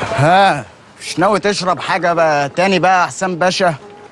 ها مش ناوي تشرب حاجة بقى تاني بقى يا حسام باشا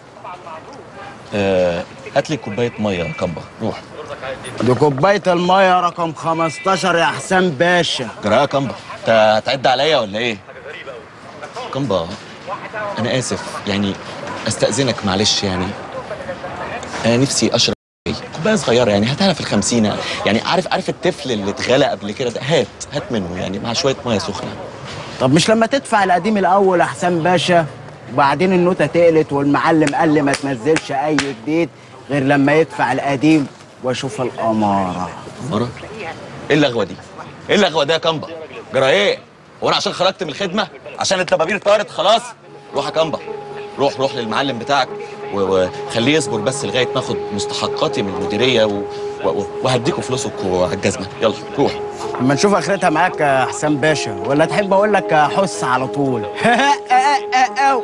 آه هات لي كوبايه ميه يا كمبه روح دي كوباية المية رقم 15 يا حسام باشا جرايه يا كمبه انت هتعد عليا ولا ايه كمبه انا اسف يعني استاذنك معلش يعني انا نفسي اشرب كوبايه صغيره يعني هاتها في الخمسينة يعني عارف عارف الطفل اللي اتغلى قبل كده ده هات هات منه يعني مع شويه ميه سخنه طب مش لما تدفع القديم الأول يا حسام باشا وبعدين النوتة تقلت والمعلم قال لي ما تنزلش أي جديد غير لما يدفع القديم وأشوف الأمارة مرة ايه اللغوه دي ايه اللغوه دي يا كمبه جرى ايه هو انا عشان خرجت من الخدمه عشان الدبابير طارت خلاص روح يا كمبه روح روح للمعلم بتاعك و- وخليه يصبر بس لغايه ما اخد مستحقاتي من المديريه و... و... وهديكوا فلوسكوا على الجزمه يلا روح اما نشوف اخرتها معاك يا حسام باشا ولا تحب اقول لك حس على طول أو.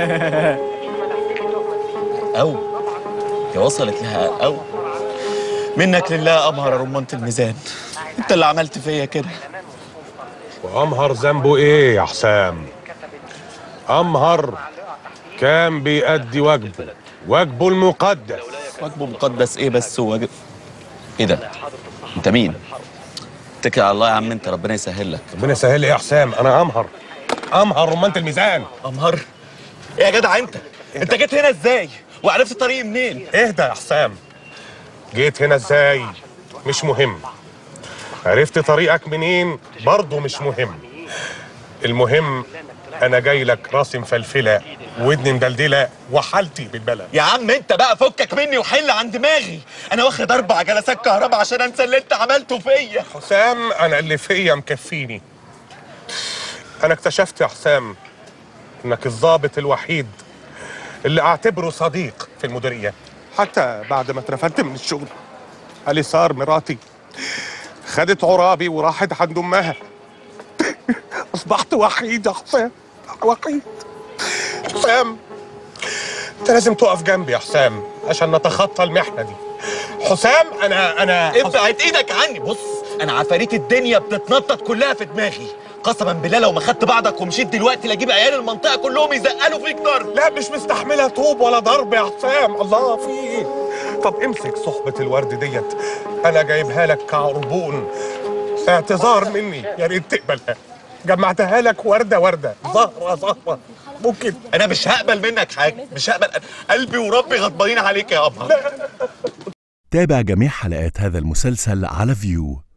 او يا وصلت لها او منك لله امهر يا رمانة الميزان انت اللي عملت فيا كده وأمهر ذنبه إيه يا حسام؟ أمهر كان بيأدي واجبه واجبه المقدس واجبه مقدس ايه بس هو واجب ايه ده انت مين اتكل على الله يا عم انت ربنا يسهل لك ربنا يسهل لي يا حسام أنا أمهر أمهر رمانة الميزان امهر ايه يا جدع انت انت جيت هنا ازاي وعرفت طريقي منين اهدى يا حسام جيت هنا ازاي مش مهم عرفت طريقك منين برضه مش مهم المهم انا جاي لك راسي مفلفله ودني مدلدله وحالتي بالبلد يا عم انت بقى فكك مني وحل عن دماغي انا واخد اربع جلسات كهرباء عشان انسى اللي انت عملته فيا حسام انا اللي فيا مكفيني انا اكتشفت يا حسام انك الضابط الوحيد اللي اعتبره صديق في المديريه حتى بعد ما اترفدت من الشغل علي صار مراتي خدت عرابي وراحت عند امها اصبحت وحيد يا حسام وحيد حسام انت لازم تقف جنبي يا حسام عشان نتخطى المحنه دي حسام انا انا ابعد ايدك عني بص انا عفاريت الدنيا بتتنطط كلها في دماغي قسما بالله لو ما خدت بعضك ومشيت دلوقتي لاجيب عيال المنطقه كلهم يزقلوا فيك ضرب لا مش مستحملها طوب ولا ضرب يا حسام الله في ايه طب امسك صحبة الورد ديت انا جايبها لك كعربون اعتذار مني يا ريت تقبلها جمعتها لك وردة وردة زهرة زهرة ممكن انا مش هقبل منك حاجه مش هقبل قلبي وربي غضبانين عليك يا ابها تابع جميع حلقات هذا المسلسل على فيو